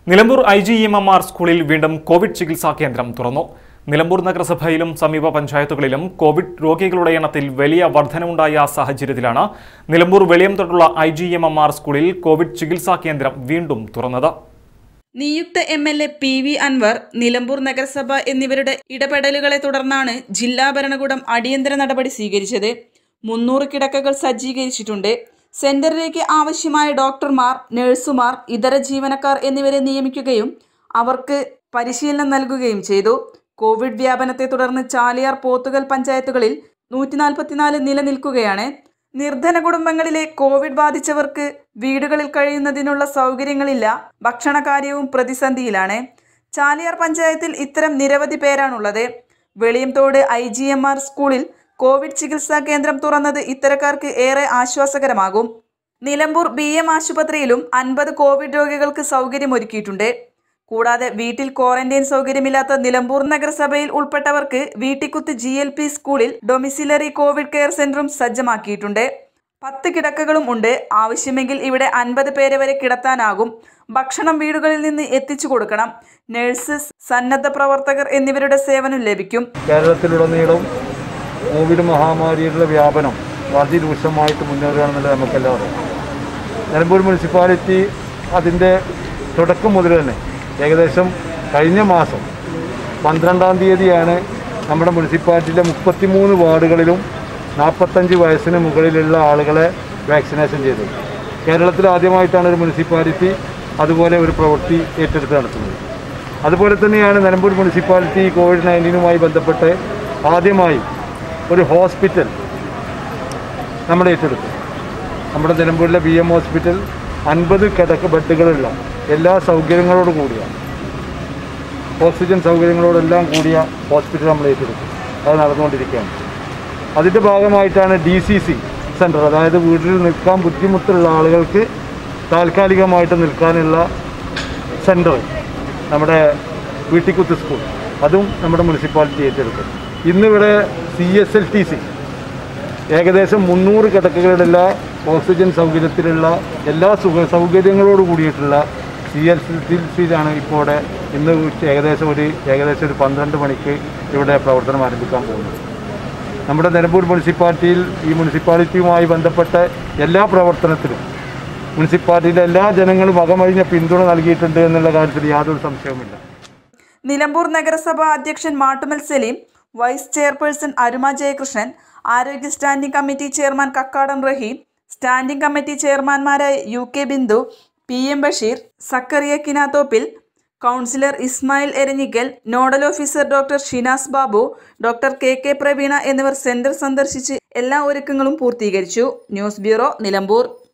Nilambur I G M M R സ്കൂളിൽ വീണ്ടും Covid ചികിത്സാ കേന്ദ്രം തുറന്നു നിലമ്പൂർ നഗരസഭയിലും സമീപ പഞ്ചായത്തുകളിലും കോവിഡ് രോഗികളുടെ എണ്ണത്തിൽ വലിയ വർധനവുണ്ടായ സാഹചര്യത്തിലാണ് നിലമ്പൂർ വെളിയംതൊട്ടുള്ള I G M M R സ്കൂളിൽ കോവിഡ് ചികിത്സാ കേന്ദ്രം വീണ്ടും തുറന്നത് നിയുക്ത M L A P V Anvar Nilambur നഗരസഭ എന്നിവരുടെ ഇടപെടലുകളെ തുടർന്നാണ് ജില്ലാ ഭരണകൂടം അടിയന്തര നടപടി സ്വീകരിച്ചത് മുന്നൂറ് കിടക്കകൾ സജ്ജീകരിച്ചിട്ടുണ്ട് സെന്ററിലേക്ക് ആവശ്യമായ ഡോക്ടർമാർ നഴ്സുമാർ ഇതര ജീവനക്കാർ എന്നിവരെ നിയമിക്കുകയും അവർക്ക് പരിശീലനം നൽകുകയും ചെയ്തു കോവിഡ് വ്യാപനത്തെ തുടർന്ന് ചാലിയാർ പോത്തുകൽ പഞ്ചായത്തുകളിൽ നൂറ്റി നാൽപ്പത്തിനാല് നിലനിൽക്കുകയാണ് നിർധന കുടുംബങ്ങളിലെ കോവിഡ് ബാധിച്ചവർക്ക് വീടുകളിൽ കഴിയുന്നതിനുള്ള സൗകര്യങ്ങളില്ല ഭക്ഷണകാര്യവും പ്രതിസന്ധിയിലാണ് ചാലിയാർ പഞ്ചായത്തിൽ ഇത്തരം നിരവധി പേരാണുള്ളത് Veliyamthodu I G M R സ്കൂളിൽ കോവിഡ് ചികിത്സാ കേന്ദ്രം തുറന്നത് ഇത്തരക്കാർക്ക് ഏറെ ആശ്വാസകരമാകും നിലമ്പൂർ ബി എം ആശുപത്രിയിലും അൻപത് കോവിഡ് രോഗികൾക്ക് സൗകര്യമൊരുക്കിയിട്ടുണ്ട് കൂടാതെ വീട്ടിൽ ക്വാറന്റൈൻ സൗകര്യമില്ലാത്ത നിലമ്പൂർ നഗരസഭയിൽ ഉൾപ്പെട്ടവർക്ക് വീട്ടിക്കുത്ത് ജി എൽ പി സ്കൂളിൽ ഡൊമിസിലറി കോവിഡ് കെയർ സെന്ററും സജ്ജമാക്കിയിട്ടുണ്ട് പത്ത് കിടക്കകളും ഉണ്ട് ആവശ്യമെങ്കിൽ ഇവിടെ അൻപത് പേരെ വരെ കിടത്താനാകും ഭക്ഷണം വീടുകളിൽ നിന്ന് എത്തിച്ചു കൊടുക്കണം നഴ്സസ് സന്നദ്ധ പ്രവർത്തകർ എന്നിവരുടെ സേവനം ലഭിക്കും കേരളത്തിലുടനീളം കോവിഡ് മഹാമാരിയുടെ വ്യാപനം അതിരൂക്ഷമായിട്ട് മുന്നേറുകയാണെന്നുള്ളത് നമുക്കെല്ലാവരും നിലമ്പൂർ മുനിസിപ്പാലിറ്റി അതിൻ്റെ തുടക്കം മുതൽ തന്നെ ഏകദേശം കഴിഞ്ഞ മാസം പന്ത്രണ്ടാം തീയതിയാണ് നമ്മുടെ മുനിസിപ്പാലിറ്റിയിലെ മുപ്പത്തിമൂന്ന് വാർഡുകളിലും നാൽപ്പത്തഞ്ച് വയസ്സിന് മുകളിലുള്ള ആളുകളെ വാക്സിനേഷൻ ചെയ്തത് കേരളത്തിൽ ആദ്യമായിട്ടാണ് ഒരു മുനിസിപ്പാലിറ്റി അതുപോലെ ഒരു പ്രവൃത്തി ഏറ്റെടുത്ത് നടത്തുന്നത് അതുപോലെ തന്നെയാണ് നിലമ്പൂർ മുനിസിപ്പാലിറ്റി കോവിഡ് നയൻറ്റീനുമായി ബന്ധപ്പെട്ട് ആദ്യമായി ഒരു ഹോസ്പിറ്റൽ നമ്മൾ ഏറ്റെടുത്തു നമ്മുടെ നിലമ്പൂരിലെ ബി എം ഹോസ്പിറ്റൽ അൻപത് കിടക്ക ബെഡുകളുള്ള എല്ലാ സൗകര്യങ്ങളോടും കൂടിയ ഓക്സിജൻ സൗകര്യങ്ങളോടെല്ലാം കൂടിയ ഹോസ്പിറ്റൽ നമ്മൾ ഏറ്റെടുത്തു അത് നടന്നുകൊണ്ടിരിക്കുകയാണ് അതിൻ്റെ ഭാഗമായിട്ടാണ് ഡി സി സി സെൻറ്റർ അതായത് വീട്ടിൽ നിൽക്കാൻ ബുദ്ധിമുട്ടുള്ള ആളുകൾക്ക് താൽക്കാലികമായിട്ട് നിൽക്കാനുള്ള സെൻറ്റർ നമ്മുടെ വീട്ടിക്കുത്ത് സ്കൂൾ അതും നമ്മുടെ മുനിസിപ്പാലിറ്റി ഏറ്റെടുത്തു ഇന്നിവിടെ C S L T C ഏകദേശം മുന്നൂറ് കിടക്കകളുള്ള ഓക്സിജൻ സൗകര്യത്തിലുള്ള എല്ലാ സുഖ സൗകര്യങ്ങളോട് കൂടിയിട്ടുള്ള സി എൽ ടി സിയിലാണ് ഇപ്പോൾ ഇവിടെ ഇന്ന് ഉച്ച ഏകദേശം ഒരു ഏകദേശം ഒരു പന്ത്രണ്ട് മണിക്ക് ഇവിടെ പ്രവർത്തനം ആരംഭിക്കാൻ പോകുന്നത് നമ്മുടെ നിലമ്പൂർ മുനിസിപ്പാലിറ്റിയിൽ ഈ മുനിസിപ്പാലിറ്റിയുമായി ബന്ധപ്പെട്ട എല്ലാ പ്രവർത്തനത്തിലും മുനിസിപ്പാലിറ്റിയിലെ എല്ലാ ജനങ്ങളും അകമഴിഞ്ഞ പിന്തുണ നൽകിയിട്ടുണ്ട് എന്നുള്ള കാര്യത്തിൽ യാതൊരു സംശയവുമില്ല നിലമ്പൂർ നഗരസഭ അധ്യക്ഷൻ മാട്ടുമൽ സലീം വൈസ് ചെയർപേഴ്സൺ അരുമ ജയകൃഷ്ണൻ ആരോഗ്യ standing committee chairman Kakkadan Rahim standing committee ചെയർമാൻമാരായ U K Bindu P M Basheer Zakariya Kinathoppil councillor Ismail Eranhikkal nodal officer doctor Shinas Babu doctor K K Praveena എന്നിവർ സെന്റർ സന്ദർശിച്ച് എല്ലാ ഒരുക്കങ്ങളും പൂർത്തീകരിച്ചു ന്യൂസ് ബ്യൂറോ നിലമ്പൂർ